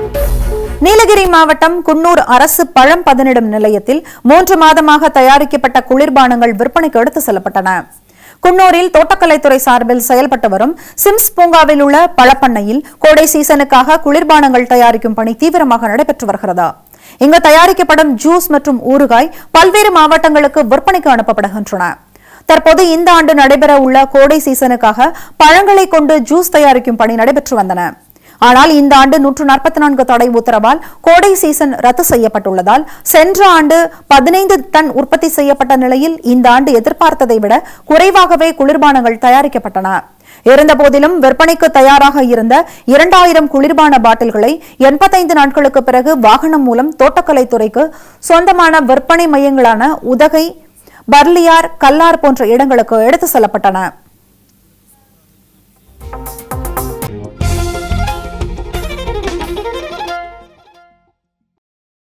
நீலகிரி மாவட்டம் குன்னூர் அரசு பழம் பதனிடும் நிலையத்தில் மூன்று மாதமாக தயாரிக்கப்பட்ட குளிர்பானங்கள் விற்பனைக்கு எடுத்து செல்லப்பட்டன குன்னூரில் தோட்டக்கலைத்துறை சார்பில் செயல்பட்டு வரும் சிம்ஸ் பூங்காவில் உள்ள பழப்பண்ணையில் கோடை சீசனுக்காக குளிர்பானங்கள் தயாரிக்கும் பணி தீவிரமாக நடைபெற்று வருகிறது இங்கு தயாரிக்கப்படும் ஜூஸ் மற்றும் ஊறுகாய் பல்வேறு மாவட்டங்களுக்கு விற்பனைக்கு அனுப்பப்படுகின்றன தற்போது இந்த ஆண்டு நடைபெற உள்ள கோடை சீசனுக்காக பழங்களை கொண்டு ஜூஸ் தயாரிக்கும் பணி நடைபெற்று வந்தன ஆனால் இந்த ஆண்டு நூற்று நாற்பத்தி நான்கு தடை உத்தரவால் கோடை சீசன் ரத்து செய்யப்பட்டுள்ளதால் சென்ற ஆண்டு பதினைந்து டன் உற்பத்தி செய்யப்பட்ட நிலையில் இந்த ஆண்டு எதிர்பார்த்ததை விட குறைவாகவே குளிர்பானங்கள் தயாரிக்கப்பட்டன இருந்தபோதிலும் விற்பனைக்கு தயாராக இருந்த இரண்டாயிரம் குளிர்பான பாட்டில்களை எண்பத்தைந்து நாட்களுக்கு பிறகு வாகனம் மூலம் தோட்டக்கலைத்துறைக்கு சொந்தமான விற்பனை மையங்களான உதகை பர்லியார் கல்லார் போன்ற இடங்களுக்கு எடுத்து செல்லப்பட்டன